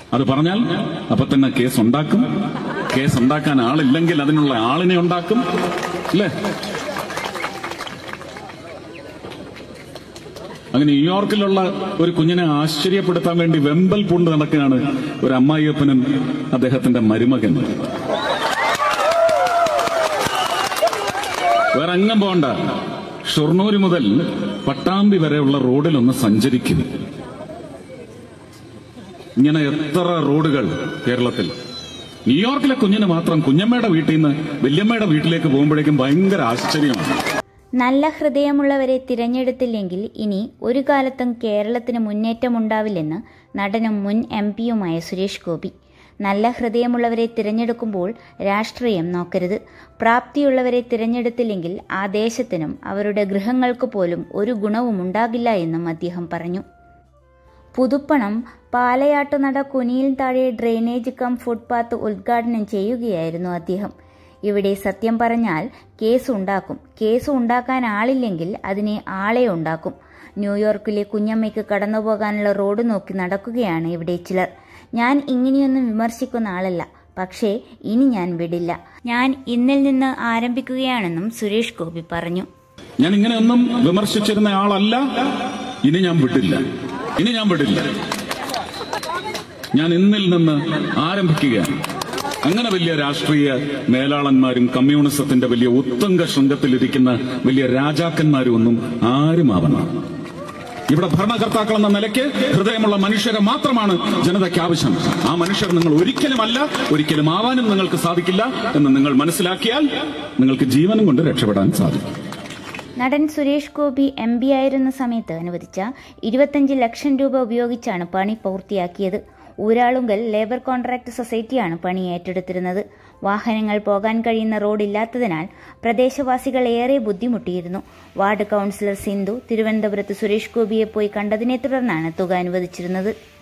അത് പറഞ്ഞാൽ അപ്പൊ തന്നെ കേസ് ഉണ്ടാക്കും കേസ് ഉണ്ടാക്കാൻ ആളില്ലെങ്കിൽ അതിനുള്ള ആളിനെ ഉണ്ടാക്കും അല്ലേ അങ്ങനെ ന്യൂയോർക്കിലുള്ള ഒരു കുഞ്ഞിനെ ആശ്ചര്യപ്പെടുത്താൻ വേണ്ടി വെമ്പൽ പൂണ്ട് നടക്കുകയാണ് ഒരു അമ്മായിയപ്പനും അദ്ദേഹത്തിന്റെ മരുമകൻ വേറെ അങ്ങം പോണ്ട ഷൊർണൂര് മുതൽ പട്ടാമ്പി വരെയുള്ള റോഡിൽ ഒന്ന് സഞ്ചരിക്കും ഇങ്ങനെ എത്ര റോഡുകൾ കേരളത്തിൽ ന്യൂയോർക്കിലെ കുഞ്ഞിന് മാത്രം കുഞ്ഞമ്മയുടെ വീട്ടിൽ നിന്ന് വല്യമ്മയുടെ വീട്ടിലേക്ക് പോകുമ്പോഴേക്കും ഭയങ്കര ആശ്ചര്യമാണ് നല്ല ഹൃദയമുള്ളവരെ തിരഞ്ഞെടുത്തില്ലെങ്കിൽ ഇനി ഒരു കാലത്തും കേരളത്തിന് മുന്നേറ്റമുണ്ടാവില്ലെന്ന് നടനും മുൻ എം പിയുമായ സുരേഷ് ഗോപി നല്ല ഹൃദയമുള്ളവരെ തിരഞ്ഞെടുക്കുമ്പോൾ രാഷ്ട്രീയം നോക്കരുത് പ്രാപ്തിയുള്ളവരെ തിരഞ്ഞെടുത്തില്ലെങ്കിൽ ആ ദേശത്തിനും അവരുടെ ഗൃഹങ്ങൾക്ക് പോലും ഒരു ഗുണവും ഉണ്ടാകില്ല എന്നും അദ്ദേഹം പറഞ്ഞു പുതുപ്പണം പാലയാട്ടുനട കുനിയിൽ താഴെ ഡ്രെയിനേജ് കം ഫുട്പാത്ത് ഉദ്ഘാടനം ചെയ്യുകയായിരുന്നു അദ്ദേഹം ഇവിടെ സത്യം പറഞ്ഞാൽ കേസ് ഉണ്ടാക്കും കേസ് ഉണ്ടാക്കാൻ ആളില്ലെങ്കിൽ അതിനെ ആളെ ഉണ്ടാക്കും ന്യൂയോർക്കിലെ കുഞ്ഞമ്മയ്ക്ക് കടന്നുപോകാനുള്ള റോഡ് നോക്കി നടക്കുകയാണ് ഇവിടെ ചിലർ ഞാൻ ഇങ്ങനെയൊന്നും വിമർശിക്കുന്ന ആളല്ല പക്ഷേ ഇനി ഞാൻ വിടില്ല ഞാൻ ഇന്നിൽ നിന്ന് ആരംഭിക്കുകയാണെന്നും സുരേഷ് ഗോപി പറഞ്ഞു ഞാൻ ഇങ്ങനെയൊന്നും വിമർശിച്ചിരുന്ന ആളല്ല ഇനി ഞാൻ വിടില്ല ഇനി ഞാൻ വിടില്ല ഞാൻ ഇന്നിൽ നിന്ന് ആരംഭിക്കുകയാണ് അങ്ങനെ വലിയ രാഷ്ട്രീയ മേലാളന്മാരും കമ്മ്യൂണിസത്തിന്റെ വലിയ ഉത്തുംഗ ശൃംഗത്തിലിരിക്കുന്ന വലിയ രാജാക്കന്മാരും ഒന്നും ആരും ആവണം ഇവിടെ ഭരണകർത്താക്കൾ എന്ന നിലയ്ക്ക് ഹൃദയമുള്ള മനുഷ്യരെ മാത്രമാണ് ജനതയ്ക്ക് ആവശ്യം ആ മനുഷ്യർ നിങ്ങൾ ഒരിക്കലുമല്ല ഒരിക്കലും ആവാനും നിങ്ങൾക്ക് സാധിക്കില്ല എന്ന് നിങ്ങൾ മനസ്സിലാക്കിയാൽ നിങ്ങൾക്ക് ജീവനും കൊണ്ട് രക്ഷപ്പെടാൻ സാധിക്കും നടൻ സുരേഷ് ഗോപി എം പി ആയിരുന്ന സമയത്ത് അനുവദിച്ച ഇരുപത്തഞ്ച് ലക്ഷം രൂപ ഉപയോഗിച്ചാണ് പണി പൂർത്തിയാക്കിയത് ഊരാളുങ്കൽ ലേബർ കോൺട്രാക്ട് സൊസൈറ്റിയാണ് പണി ഏറ്റെടുത്തിരുന്നത് വാഹനങ്ങൾ പോകാൻ കഴിയുന്ന റോഡില്ലാത്തതിനാൽ പ്രദേശവാസികൾ ഏറെ ബുദ്ധിമുട്ടിയിരുന്നു വാർഡ് കൌൺസിലർ സിന്ധു തിരുവനന്തപുരത്ത് സുരേഷ് ഗോപിയെ പോയി കണ്ടതിനെ തുടർന്നാണ് തുക അനുവദിച്ചിരുന്നത്